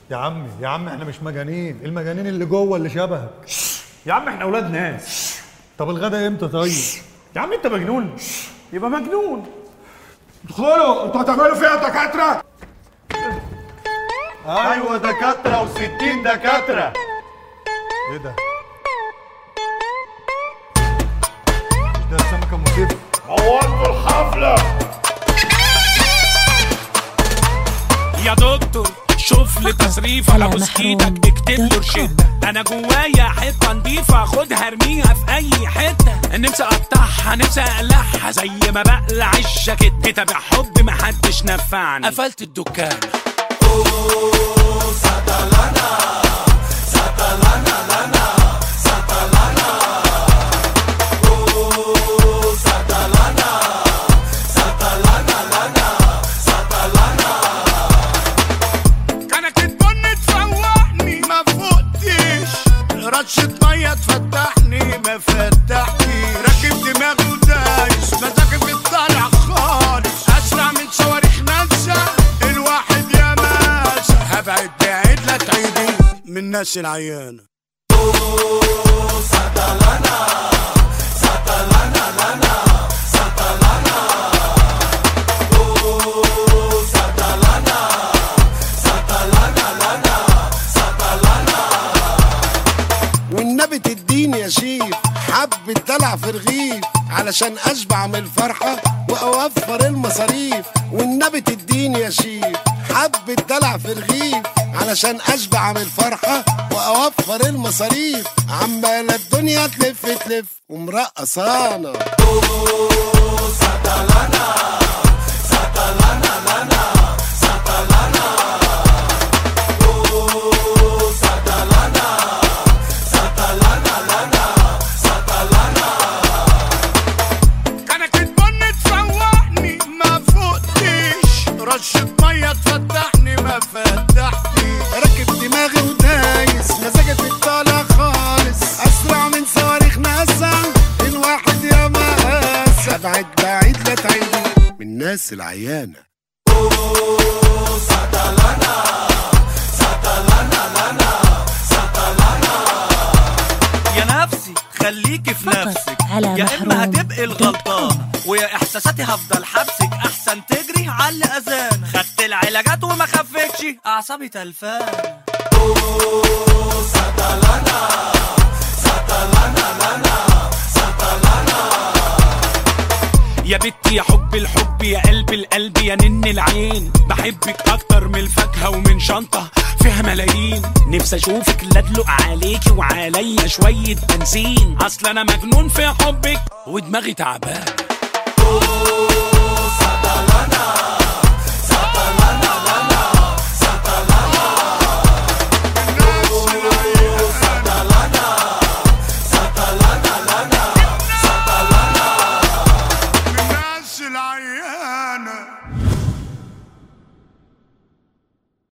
يا عمي يا عم احنا مش مجانين المجانين اللي جوه اللي شبهك يا عم احنا اولاد ناس طب الغدا امتى طيب يا عم انت مجنون يبقى مجنون ادخلوا انتوا هتعملوا فيها دكاتره ايوه دكاتره و60 دكاتره ايه ده مش ده السمكه مسيف بوظتوا الحفله يا دكتور شوف لي تصريف على على بوس محروم ايدك اكتب له دوت رشدة انا جوايا حته نضيفه خدها ارميها في اي حته نفسي اقطعها نفسي اقلعها زي ما بقلع الجاكيت كتاب حب محدش نفعني قفلت الدكان كانت البن تفوقني ما فوقتش رشة مية تفتحني ما فتحتي راكب دماغي ودايس مزاجي بيطلع خالص اسرع من صواريخ ناسا الواحد يا ماسة هبعد بعيد لا تعيدي من الناس العيانة والنبي تديني يا شيف حبة دلع في رغيف علشان اشبع من الفرحة واوفر المصاريف والنبي تديني يا شيف حبة دلع في رغيف علشان اشبع من الفرحة واوفر المصاريف عمالة الدنيا تلف تلف ومرقصانا كانت البن تفوقني ما فوقتش رشة مية تفتحني ما فتحتي راكب دماغي ودايس مزاجي في الطالع خالص اسرع من صواريخ ناسا الواحد يا مقاس ابعد بعيد لا تعيدي من الناس العيانه يا نفسي خليكي في فقط نفسك على يا محروم اما هتبقي دوت الغلطان ويا احساساتي هفضل حبسك احسن تجري على الاذان خدت العلاجات وما خفتش اعصابي تلفان يا بنتي يا حب الحب يا قلب القلب يا نن العين بحبك اكتر من الفاكهه ومن شنطه فيها ملايين نفسي اشوفك لا ادلق عليكي وعليا شويه بنزين اصل انا مجنون في حبك ودماغي تعبان